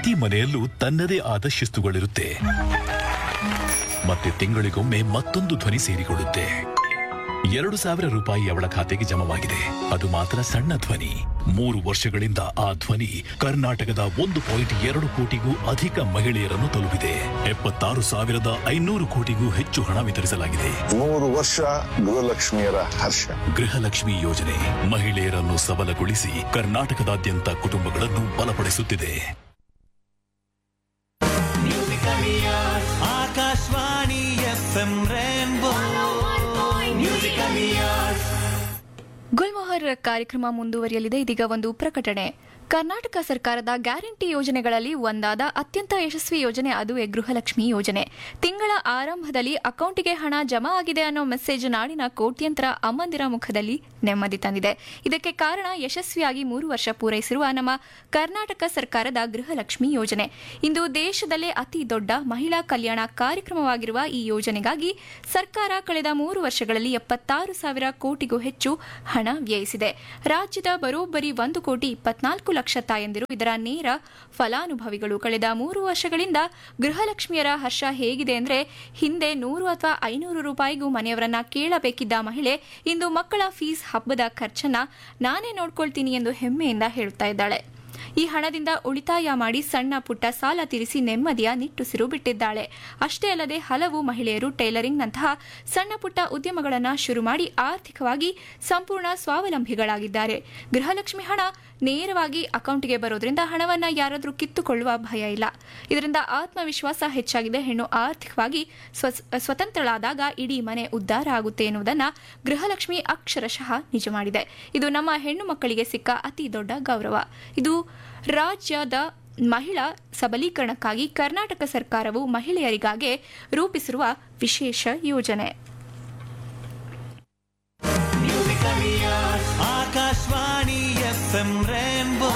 ಪ್ರತಿ ಮನೆಯಲ್ಲೂ ತನ್ನದೇ ಆದ ಶಿಸ್ತುಗಳಿರುತ್ತೆ ಮತ್ತೆ ತಿಂಗಳಿಗೊಮ್ಮೆ ಮತ್ತೊಂದು ಧ್ವನಿ ಸೇರಿಕೊಳ್ಳುತ್ತೆ ಎರಡು ಸಾವಿರ ರೂಪಾಯಿ ಅವಳ ಖಾತೆಗೆ ಜಮವಾಗಿದೆ ಅದು ಮಾತ್ರ ಸಣ್ಣ ಧ್ವನಿ ಮೂರು ವರ್ಷಗಳಿಂದ ಆ ಧ್ವನಿ ಕರ್ನಾಟಕದ ಒಂದು ಪಾಯಿಂಟ್ ಎರಡು ಕೋಟಿಗೂ ಅಧಿಕ ಮಹಿಳೆಯರನ್ನು ತಲುಪಿದೆ ಎಪ್ಪತ್ತಾರು ಸಾವಿರದ ಐನೂರು ಕೋಟಿಗೂ ಹೆಚ್ಚು ಹಣ ವಿತರಿಸಲಾಗಿದೆ ಮೂರು ವರ್ಷ ಗೃಹಲಕ್ಷ್ಮಿಯರ ಹರ್ಷ ಗೃಹಲಕ್ಷ್ಮಿ ಯೋಜನೆ ಮಹಿಳೆಯರನ್ನು ಸಬಲಗೊಳಿಸಿ ಕರ್ನಾಟಕದಾದ್ಯಂತ ಕುಟುಂಬಗಳನ್ನು ಬಲಪಡಿಸುತ್ತಿದೆ Akashvani F M Rainbow musical years Gulmohar ಕಾರ್ಯಕ್ರಮ ಮುಂದುವರಿಯಲಿದೆ ಇದೀಗ ಒಂದು ಪ್ರಕಟಣೆ ಕರ್ನಾಟಕ ಸರ್ಕಾರದ ಗ್ಯಾರಂಟಿ ಯೋಜನೆಗಳಲ್ಲಿ ಒಂದಾದ ಅತ್ಯಂತ ಯಶಸ್ವಿ ಯೋಜನೆ ಅದುವೇ ಗೃಹಲಕ್ಷ್ಮಿ ಯೋಜನೆ ತಿಂಗಳ ಆರಂಭದಲ್ಲಿ ಅಕೌಂಟಿಗೆ ಹಣ ಜಮಾ ಆಗಿದೆ ಅನ್ನೋ ಮೆಸೇಜ್ ನಾಡಿನ ಕೋಟ್ಯಂತರ ಅಮ್ಮಂದಿರ ಮುಖದಲ್ಲಿ ನೆಮ್ಮದಿ ತಂದಿದೆ ಇದಕ್ಕೆ ಕಾರಣ ಯಶಸ್ವಿಯಾಗಿ ಮೂರು ವರ್ಷ ಪೂರೈಸಿರುವ ನಮ್ಮ ಕರ್ನಾಟಕ ಸರ್ಕಾರದ ಗೃಹಲಕ್ಷ್ಮಿ ಯೋಜನೆ ಇಂದು ದೇಶದಲ್ಲೇ ಅತಿ ದೊಡ್ಡ ಮಹಿಳಾ ಕಲ್ಯಾಣ ಕಾರ್ಯಕ್ರಮವಾಗಿರುವ ಈ ಯೋಜನೆಗಾಗಿ ಸರ್ಕಾರ ಕಳೆದ ಮೂರು ವರ್ಷಗಳಲ್ಲಿ ಎಪ್ಪತ್ತಾರು ಸಾವಿರ ಕೋಟಿಗೂ ಹೆಚ್ಚು ಹಣ ವ್ಯಯಿಸಿದೆ ರಾಜ್ಯದ ಬರೋಬ್ಬರಿ ಒಂದು ಕೋಟಿ ಇಪ್ಪತ್ನಾಲ್ಕು ಲಕ್ಷ ತಾಯಂದಿರು ಇದರ ನೇರ ಫಲಾನುಭವಿಗಳು ಕಳೆದ ಮೂರು ವರ್ಷಗಳಿಂದ ಗೃಹಲಕ್ಷ್ಮಿಯರ ಹರ್ಷ ಹೇಗಿದೆ ಅಂದ್ರೆ ಹಿಂದೆ ನೂರು ಅಥವಾ ಐನೂರು ರೂಪಾಯಿಗೂ ಮನೆಯವರನ್ನ ಕೇಳಬೇಕಿದ್ದ ಮಹಿಳೆ ಇಂದು ಮಕ್ಕಳ ಫೀಸ್ ಹಬ್ಬದ ಖರ್ಚನ್ನ ನಾನೇ ನೋಡ್ಕೊಳ್ತೀನಿ ಎಂದು ಹೆಮ್ಮೆಯಿಂದ ಹೇಳುತ್ತಾ ಇದ್ದಾಳೆ ಈ ಹಣದಿಂದ ಉಳಿತಾಯ ಮಾಡಿ ಸಣ್ಣ ಪುಟ್ಟ ಸಾಲ ತೀರಿಸಿ ನೆಮ್ಮದಿಯ ನಿಟ್ಟುಸಿರು ಬಿಟ್ಟಿದ್ದಾಳೆ ಅಷ್ಟೇ ಅಲ್ಲದೆ ಹಲವು ಮಹಿಳೆಯರು ಟೈಲರಿಂಗ್ನಂತಹ ಸಣ್ಣ ಪುಟ್ಟ ಉದ್ಯಮಗಳನ್ನು ಶುರು ಮಾಡಿ ಆರ್ಥಿಕವಾಗಿ ಸಂಪೂರ್ಣ ಸ್ವಾವಲಂಬಿಗಳಾಗಿದ್ದಾರೆ ಗೃಹಲಕ್ಷ್ಮಿ ಹಣ ನೇರವಾಗಿ ಅಕೌಂಟ್ಗೆ ಬರೋದ್ರಿಂದ ಹಣವನ್ನ ಯಾರಾದರೂ ಕಿತ್ತುಕೊಳ್ಳುವ ಭಯ ಇಲ್ಲ ಇದರಿಂದ ಆತ್ಮವಿಶ್ವಾಸ ಹೆಚ್ಚಾಗಿದೆ ಹೆಣ್ಣು ಆರ್ಥಿಕವಾಗಿ ಸ್ವ- ಸ್ವತಂತ್ರಳಾದಾಗ ಇಡೀ ಮನೆ ಉದ್ಧಾರ ಆಗುತ್ತೆ ಎನ್ನುವುದನ್ನ ಗೃಹಲಕ್ಷ್ಮಿ ಅಕ್ಷರಶಃ ನಿಜ ಮಾಡಿದೆ ಇದು ನಮ್ಮ ಹೆಣ್ಣು ಮಕ್ಕಳಿಗೆ ಸಿಕ್ಕ ಅತಿ ದೊಡ್ಡ ಗೌರವ ಇದು ರಾಜ್ಯದ ಮಹಿಳಾ ಸಬಲೀಕರಣಕ್ಕಾಗಿ ಕರ್ನಾಟಕ ಸರ್ಕಾರವು ಮಹಿಳೆಯರಿಗಾಗಿ ರೂಪಿಸಿರುವ ವಿಶೇಷ ಯೋಜನೆ Akashvani F M Rainbow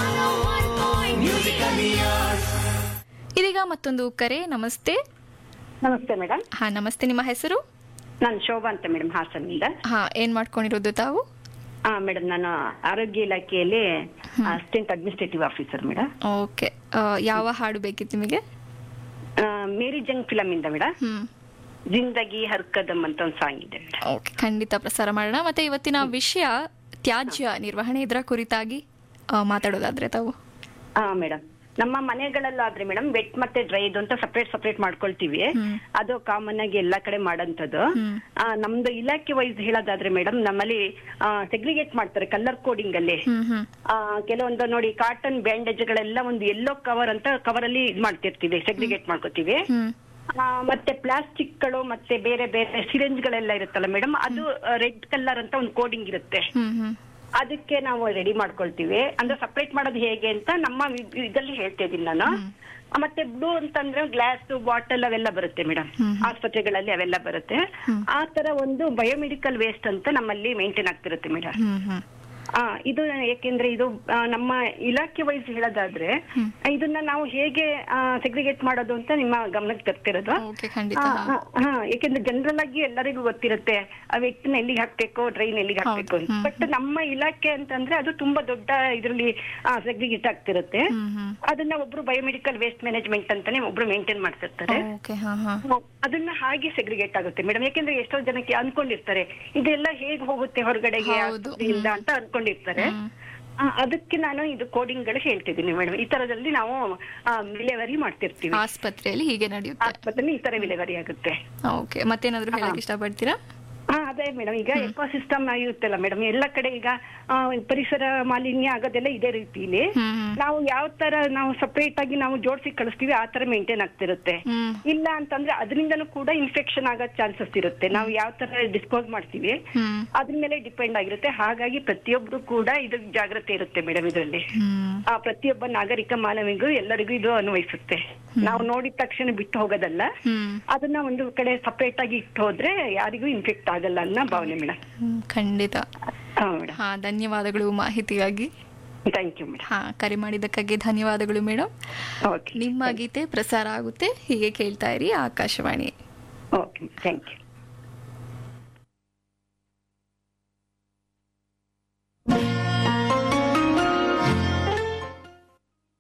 musical years ಇದೀಗ ಮತ್ತೊಂದು ಕರೆ ನಮಸ್ತೆ ನಮಸ್ತೆ ಮೇಡಮ್ ಹಾ ನಮಸ್ತೆ ನಿಮ್ಮ ಹೆಸರು ನಾನು ಶೋಭಾ ಅಂತ ಮೇಡಮ್ ಹಾಸನಿಂದ ಹಾ ಏನ್ ಮಾಡ್ಕೊಂಡಿರೋದು ತಾವು ಆ ಮೇಡಮ್ ನಾನು ಆರೋಗ್ಯ ಇಲಾಖೆಯಲ್ಲಿ assistant administrative officer madam okay ಯಾವ ಹಾಡು ಬೇಕಿತ್ತು ನಿಮಗೆ ಆ, ಮೇರಿ ಜಂಗ್ ಫಿಲಮ್ ಇಂದ ಮೇಡಮ್ ಹ್ಮ್ ಜಿಂದಗಿ ಹರ್ಕದಮ್ ಅಂತ ಒಂದು ಸಾಂಗ್ ಇದೆ ಮೇಡಮ್ ಓಕೆ ಖಂಡಿತ ಪ್ರಸಾರ ಮಾಡೋಣ ಮತ್ತೆ ಇವತ್ತಿನ ವಿಷಯ ತ್ಯಾಜ್ಯ ನಿರ್ವಹಣೆ ಇದರ ಕುರಿತಾಗಿ ಆ, ಮಾತಾಡೋದಾದ್ರೆ ತಾವು ಹಾ ಮೇಡಮ್ ನಮ್ಮ ಮನೆಗಳಲ್ಲಾದ್ರೆ ಮೇಡಮ್ ವೆಟ್ ಮತ್ತೆ ಡ್ರೈ ಇದು ಅಂತ ಸಪರೇಟ್ ಸಪರೇಟ್ ಮಾಡ್ಕೊಳ್ತೀವಿ ಅದು ಕಾಮನ್ ಆಗಿ ಎಲ್ಲಾ ಕಡೆ ಮಾಡೋಂಥದ್ದು ಆ, ನಮ್ದು ಇಲಾಖೆ ವೈಸ್ ಹೇಳೋದಾದ್ರೆ ಮೇಡಮ್ ನಮ್ಮಲ್ಲಿ ಸೆಗ್ರಿಗೇಟ್ ಮಾಡ್ತಾರೆ ಕಲರ್ ಕೋಡಿಂಗ್ ಅಲ್ಲಿ ಹ್ಮ್ ಹ್ಮ್ ಆ, ಕೆಲವೊಂದು ನೋಡಿ ಕಾಟನ್ ಬ್ಯಾಂಡೇಜ್ ಗಳೆಲ್ಲ ಒಂದು ಎಲ್ಲೋ ಕವರ್ ಅಂತ ಕವರ್ ಅಲ್ಲಿ ಇದ್ ಮಾಡ್ತಿರ್ತೀವಿ ಸೆಗ್ರಿಗೇಟ್ ಮಾಡ್ಕೋತೀವಿ ಹ್ಮ್ ಆ, ಮತ್ತೆ ಪ್ಲಾಸ್ಟಿಕ್ ಗಳು ಮತ್ತೆ ಬೇರೆ ಬೇರೆ ಸಿರಿಂಜ್ ಗಳೆಲ್ಲ ಇರುತ್ತಲ್ಲ ಮೇಡಮ್ ಅದು ರೆಡ್ ಕಲರ್ ಅಂತ ಒಂದು ಕೋಡಿಂಗ್ ಇರುತ್ತೆ ಹ್ಮ್ ಹ್ಮ್ ಅದಕ್ಕೆ ನಾವು ರೆಡಿ ಮಾಡ್ಕೊಳ್ತೀವಿ ಅಂದ್ರೆ ಸಪರೇಟ್ ಮಾಡೋದು ಹೇಗೆ ಅಂತ ನಮ್ಮ ವಿ- ಇದಲ್ಲಿ ಹೇಳ್ತಾ ಇದೀನಿ ನಾನು ಆ, ಮತ್ತೆ ಬ್ಲೂ ಅಂತಂದ್ರೆ ಗ್ಲಾಸ್ ಬಾಟಲ್ ಅವೆಲ್ಲ ಬರುತ್ತೆ ಮೇಡಮ್ ಆಸ್ಪತ್ರೆಗಳಲ್ಲಿ ಅವೆಲ್ಲ ಬರುತ್ತೆ ಆ ತರ ಒಂದು ಬಯೋಮೆಡಿಕಲ್ ವೇಸ್ಟ್ ಅಂತ ನಮ್ಮಲ್ಲಿ ಮೇಂಟೈನ್ ಆಗ್ತಿರುತ್ತೆ ಮೇಡಮ್ ಹ್ಮ್ ಹ್ಮ್ ಆ ಇದು ಯಾಕೆಂದ್ರೆ ಇದು ಆ, ನಮ್ಮ ಇಲಾಖೆ ವೈಸ್ ಹೇಳೋದಾದ್ರೆ ಇದನ್ನ ನಾವು ಹೇಗೆ ಸೆಗ್ರಿಗೇಟ್ ಮಾಡೋದು ಅಂತ ನಿಮ್ಮ ಗಮನಕ್ಕೆ ತರ್ತಿರೋದು ಓಕೆ ಖಂಡಿತ ಆ, ಆ, ಹಾ ಯಾಕೆಂದ್ರೆ ಜನರಲ್ ಆಗಿ ಎಲ್ಲರಿಗೂ ಗೊತ್ತಿರುತ್ತೆ ಆ ವ್ಯಕ್ತಿನ ಎಲ್ಲಿಗೆ ಹಾಕ್ಬೇಕು ಡ್ರೈನ್ ಎಲ್ಲಿಗೆ ಹಾಕ್ಬೇಕು ಅಂತ ಬಟ್ ನಮ್ಮ ಇಲಾಖೆ ಅಂತಂದ್ರೆ ಅದು ತುಂಬಾ ದೊಡ್ಡ ಇದರಲ್ಲಿ ಸೆಗ್ರಿಗೇಟ್ ಆಗ್ತಿರುತ್ತೆ ಅದನ್ನ ಒಬ್ರು ಬಯೋಮೆಡಿಕಲ್ ವೇಸ್ಟ್ ಮ್ಯಾನೇಜ್ಮೆಂಟ್ ಅಂತಾನೆ ಒಬ್ರು ಮೇಂಟೈನ್ ಮಾಡ್ತಿರ್ತಾರೆ ಓಕೆ ಹಾ ಹಾ ಅದನ್ನ ಹಾಗೆ ಸೆಗ್ರಿಗೇಟ್ ಆಗುತ್ತೆ ಮೇಡಮ್ ಯಾಕೆಂದ್ರೆ ಎಷ್ಟೋ ಜನಕ್ಕೆ ಅನ್ಕೊಂಡಿರ್ತಾರೆ ಇದೆಲ್ಲ ಹೇಗ್ ಹೋಗುತ್ತೆ ಹೊರಗಡೆಗೆ ಹೌದು. ಆಸ್ಪತ್ರೆಯಿಂದ ಅಂತ ಅನ್ಕೊಂಡಿರ್ತಾರೆ ಆ, ಅದಕ್ಕೆ ನಾನು ಇದು ಕೋಡಿಂಗ್ ಗಳು ಹೇಳ್ತಿದ್ದೀನಿ ಮೇಡಮ್ ಈ ತರದಲ್ಲಿ ನಾವು ಆ, ವಿಲೇವಾರಿ ಮಾಡ್ತಿರ್ತೀವಿ ಆಸ್ಪತ್ರೆಯಲ್ಲಿ ಹೀಗೆ ನಡೆಯುತ್ತೆ ಆಸ್ಪತ್ರೆಯಲ್ಲಿ ಈ ತರ ವಿಲೇವಾರಿ ಆಗುತ್ತೆ ಓಕೆ ಮತ್ತೇನಾದ್ರೂ ಹೇಳಕ್ ಇಷ್ಟಪಡ್ತೀರಾ ಹಾ ಅದೇ ಮೇಡಮ್ ಈಗ ಎಕೋ ಸಿಸ್ಟಮ್ ಇರುತ್ತಲ್ಲ ಮೇಡಮ್ ಎಲ್ಲ ಕಡೆ ಈಗ ಆ, ಪರಿಸರ ಮಾಲಿನ್ಯ ಆಗೋದೆಲ್ಲ ಇದೇ ರೀತಿಲಿ ನಾವು ಯಾವ ತರ ನಾವು ಸಪರೇಟ್ ಆಗಿ ನಾವು ಜೋಡಿಸಿ ಕಳಿಸ್ತೀವಿ ಆ ತರ ಮೇಂಟೈನ್ ಆಗ್ತಿರುತ್ತೆ ಇಲ್ಲ ಅಂತಂದ್ರೆ ಅದರಿಂದನೂ ಕೂಡ ಇನ್ಫೆಕ್ಷನ್ ಆಗೋ ಚಾನ್ಸಸ್ ಇರುತ್ತೆ ನಾವು ಯಾವ ತರ ಡಿಸ್ಪೋಸ್ ಮಾಡ್ತೀವಿ ಅದ್ರ ಮೇಲೆ ಡಿಪೆಂಡ್ ಆಗಿರುತ್ತೆ ಹಾಗಾಗಿ ಪ್ರತಿಯೊಬ್ರು ಕೂಡ ಇದು ಜಾಗ್ರತೆ ಇರುತ್ತೆ ಮೇಡಮ್ ಇದರಲ್ಲಿ ಆ ಪ್ರತಿಯೊಬ್ಬ ನಾಗರಿಕ ಮಾನವಿಗೂ ಎಲ್ಲರಿಗೂ ಇದು ಅನ್ವಯಿಸುತ್ತೆ ನಾವು ನೋಡಿದ ತಕ್ಷಣ ಬಿಟ್ಟು ಹೋಗೋದಲ್ಲ ಅದನ್ನ ಒಂದು ಕಡೆ ಸಪರೇಟ್ ಆಗಿ ಇಟ್ಟು ಹೋದ್ರೆ ಯಾರಿಗೂ ಇನ್ಫೆಕ್ಟ್ ಆಗಲ್ಲ ಅನ್ನೋ ಭಾವನೆ ಮೇಡಮ್ ಹ್ಮ್, ಖಂಡಿತ ಹಾ ಮೇಡಮ್ ಹಾ ಧನ್ಯವಾದಗಳು ಮಾಹಿತಿಗಾಗಿ ಥ್ಯಾಂಕ್ ಯು ಮೇಡಮ್ ಹಾ ಕರೆ ಮಾಡಿದ್ದಕ್ಕಾಗಿ ಧನ್ಯವಾದಗಳು ಮೇಡಮ್ ಓಕೆ ನಿಮ್ಮ ಗೀತೆ ಪ್ರಸಾರ ಆಗುತ್ತೆ ಹೀಗೆ ಕೇಳ್ತಾ ಇರಿ ಆಕಾಶವಾಣಿ ಓಕೆ ಥ್ಯಾಂಕ್ ಯು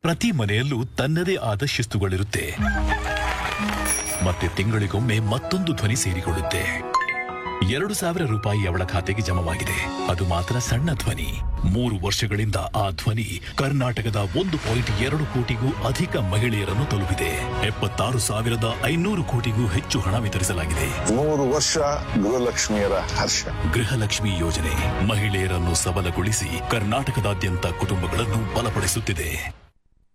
ಪ್ರತಿ ಮನೆಯಲ್ಲೂ ತನ್ನದೇ ಆದ ಶಿಸ್ತುಗಳಿರುತ್ತೆ ಮತ್ತೆ ತಿಂಗಳಿಗೊಮ್ಮೆ ಮತ್ತೊಂದು ಧ್ವನಿ ಸೇರಿಕೊಳ್ಳುತ್ತೆ ಎರಡು ಸಾವಿರ ರೂಪಾಯಿ ಅವಳ ಖಾತೆಗೆ ಜಮವಾಗಿದೆ ಅದು ಮಾತ್ರ ಸಣ್ಣ ಧ್ವನಿ ಮೂರು ವರ್ಷಗಳಿಂದ ಆ ಧ್ವನಿ ಕರ್ನಾಟಕದ ಒಂದು ಪಾಯಿಂಟ್ ಎರಡು ಕೋಟಿಗೂ ಅಧಿಕ ಮಹಿಳೆಯರನ್ನು ತಲುಪಿದೆ ಎಪ್ಪತ್ತಾರು ಸಾವಿರದ ಐನೂರು ಕೋಟಿಗೂ ಹೆಚ್ಚು ಹಣ ವಿತರಿಸಲಾಗಿದೆ ನೂರು ವರ್ಷ ಗೃಹಲಕ್ಷ್ಮಿಯರ ಹರ್ಷ ಗೃಹಲಕ್ಷ್ಮಿ ಯೋಜನೆ ಮಹಿಳೆಯರನ್ನು ಸಬಲಗೊಳಿಸಿ ಕರ್ನಾಟಕದಾದ್ಯಂತ ಕುಟುಂಬಗಳನ್ನು ಬಲಪಡಿಸುತ್ತಿದೆ